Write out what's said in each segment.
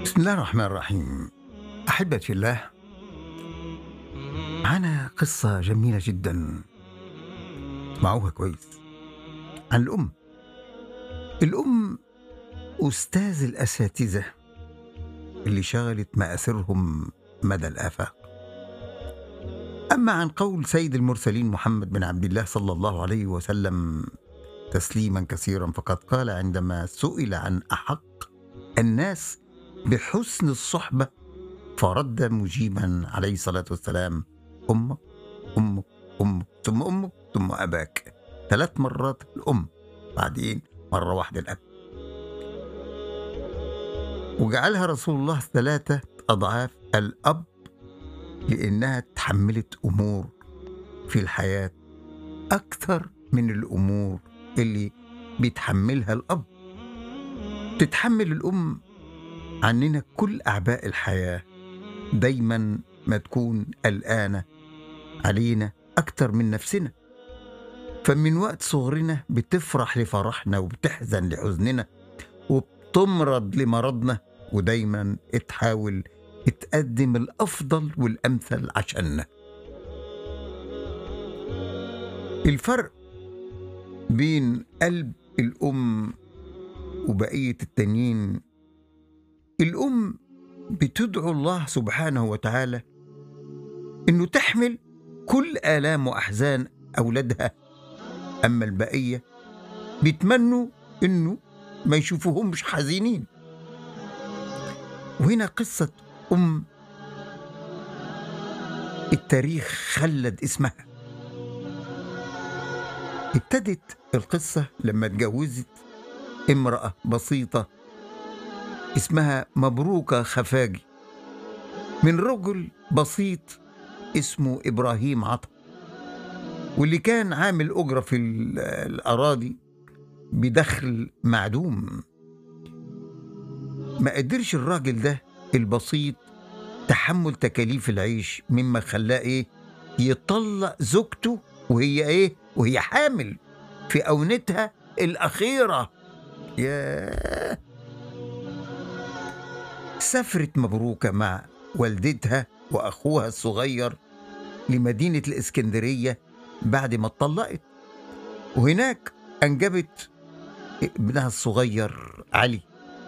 بسم الله الرحمن الرحيم أحبتي في الله معنا قصة جميلة جدا اسمعوها كويس عن الأم الأم أستاذ الأساتذة اللي شغلت مآثرهم مدى الآفاق أما عن قول سيد المرسلين محمد بن عبد الله صلى الله عليه وسلم تسليما كثيرا فقد قال عندما سئل عن أحق الناس بحسن الصحبة فرد مجيبا عليه الصلاة والسلام أمك أمك أمك ثم أمك ثم أباك ثلاث مرات الأم بعدين مرة واحدة الأب وجعلها رسول الله ثلاثة أضعاف الأب لأنها تحملت أمور في الحياة أكثر من الأمور اللي بيتحملها الأب تتحمل الأم عننا كل أعباء الحياة دايما ما تكون قلقانة علينا أكتر من نفسنا فمن وقت صغرنا بتفرح لفرحنا وبتحزن لحزننا وبتمرض لمرضنا ودايما تحاول تقدم الأفضل والأمثل عشاننا الفرق بين قلب الأم وبقية التانيين الأم بتدعو الله سبحانه وتعالى إنه تحمل كل آلام وأحزان أولادها أما البقية بيتمنوا إنه ما يشوفوهمش حزينين وهنا قصة أم التاريخ خلد اسمها ابتدت القصة لما اتجوزت امرأة بسيطة اسمها مبروكة خفاجي من رجل بسيط اسمه إبراهيم عطا واللي كان عامل أجرة في ال- الأراضي بدخل معدوم ما قدرش الراجل ده البسيط تحمل تكاليف العيش مما خلاه ايه يطلق زوجته وهي ايه وهي حامل في أونتها الأخيرة ياه سافرت مبروكة مع والدتها وأخوها الصغير لمدينة الإسكندرية بعد ما اتطلقت وهناك أنجبت ابنها الصغير علي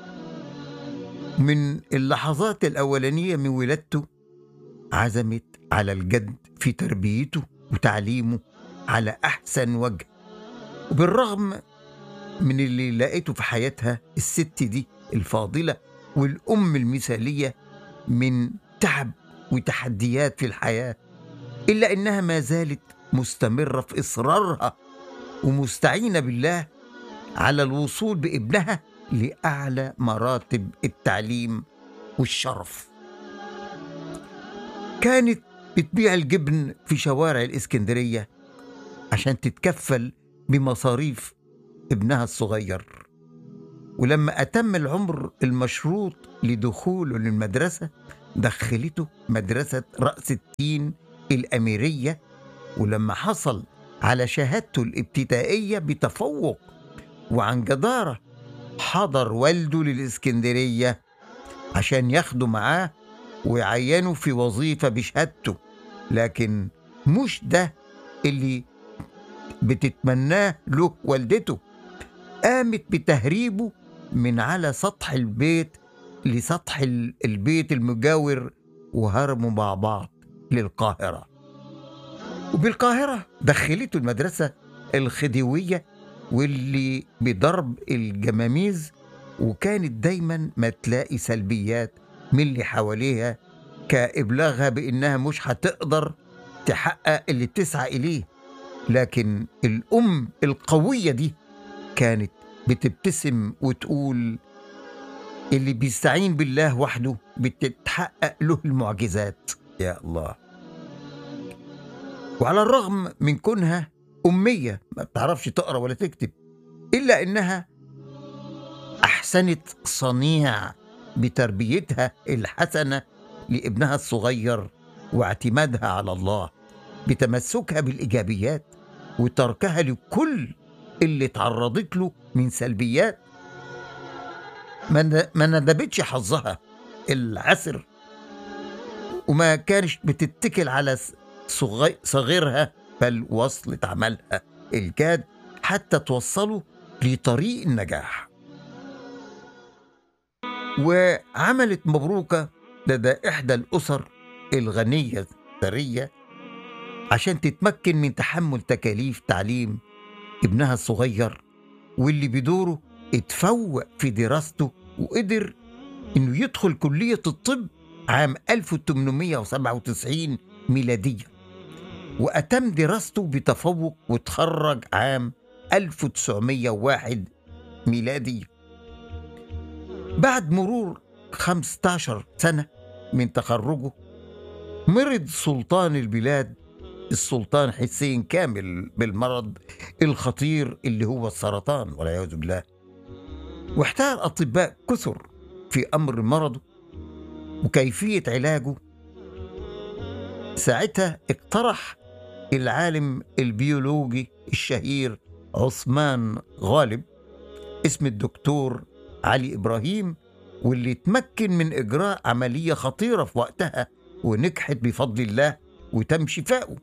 من اللحظات الأولانية من ولادته عزمت على الجد في تربيته وتعليمه على أحسن وجه وبالرغم من اللي لقيته في حياتها الست دي الفاضلة والأم المثالية من تعب وتحديات في الحياة إلا إنها ما زالت مستمرة في إصرارها ومستعينة بالله على الوصول بابنها لأعلى مراتب التعليم والشرف كانت بتبيع الجبن في شوارع الإسكندرية عشان تتكفل بمصاريف ابنها الصغير ولما أتم العمر المشروط لدخوله للمدرسة دخلته مدرسة رأس التين الأميرية ولما حصل على شهادته الابتدائية بتفوق وعن جدارة حضر والده للإسكندرية عشان ياخده معاه ويعينه في وظيفة بشهادته لكن مش ده اللي بتتمناه له والدته قامت بتهريبه من على سطح البيت لسطح ال- البيت المجاور وهرموا مع بعض للقاهرة وبالقاهرة دخلته المدرسة الخديوية واللي بضرب الجماميز وكانت دايما ما تلاقي سلبيات من اللي حواليها كإبلاغها بإنها مش هتقدر تحقق اللي بتسعى إليه لكن الأم القوية دي كانت بتبتسم وتقول اللي بيستعين بالله وحده بتتحقق له المعجزات يا الله وعلى الرغم من كونها أمية ما بتعرفش تقرأ ولا تكتب إلا إنها أحسنت صنيع بتربيتها الحسنة لابنها الصغير واعتمادها على الله بتمسكها بالإيجابيات وتركها لكل اللي تعرضت له من سلبيات ما ن- ما ندبتش حظها العسر وما كانش بتتكل على صغي- صغيرها بل وصلت عملها الجاد حتى توصله لطريق النجاح وعملت مبروكة لدى إحدى الأسر الغنية الثرية عشان تتمكن من تحمل تكاليف تعليم ابنها الصغير واللي بدوره اتفوق في دراسته وقدر انه يدخل كلية الطب عام 1897 ميلادية وأتم دراسته بتفوق وتخرج عام 1901 ميلادية بعد مرور 15 سنة من تخرجه مرض سلطان البلاد السلطان حسين كامل بالمرض الخطير اللي هو السرطان والعياذ بالله واحتار أطباء كثر في أمر مرضه وكيفية علاجه ساعتها اقترح العالم البيولوجي الشهير عثمان غالب اسم الدكتور علي إبراهيم واللي تمكن من إجراء عملية خطيرة في وقتها ونجحت بفضل الله وتم شفائه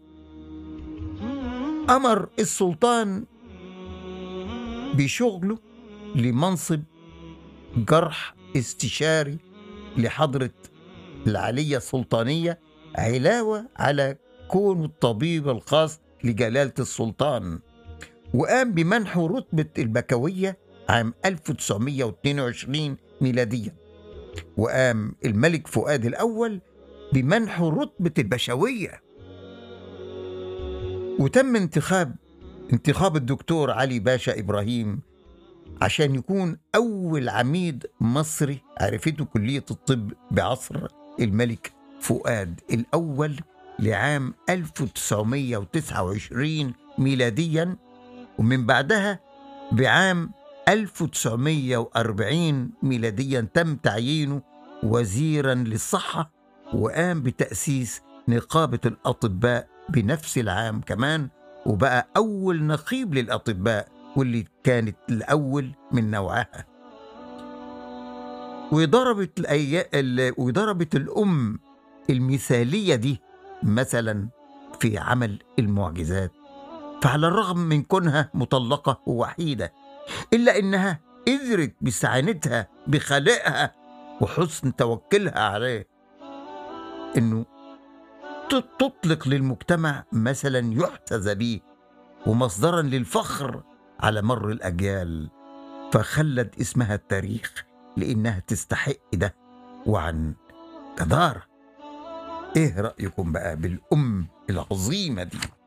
أمر السلطان بشغله لمنصب جرح استشاري لحضرة العلية السلطانية علاوة على كونه الطبيب الخاص لجلالة السلطان وقام بمنحه رتبة البكوية عام 1922 ميلاديا وقام الملك فؤاد الأول بمنحه رتبة البشوية وتم انتخاب انتخاب الدكتور علي باشا إبراهيم عشان يكون أول عميد مصري عرفته كلية الطب بعصر الملك فؤاد الأول لعام 1929 ميلاديا ومن بعدها بعام 1940 ميلاديا تم تعيينه وزيرا للصحة وقام بتأسيس نقابة الأطباء بنفس العام كمان وبقى أول نقيب للأطباء واللي كانت الأول من نوعها وضربت الأي... ال... وضربت الأم المثالية دي مثلا في عمل المعجزات فعلى الرغم من كونها مطلقة ووحيدة إلا إنها قدرت بسعادتها بخلقها وحسن توكلها عليه إنه ت- تطلق للمجتمع مثلا يحتذى به ومصدرا للفخر على مر الأجيال فخلد اسمها التاريخ لأنها تستحق ده وعن جدارة إيه رأيكم بقى بالأم العظيمة دي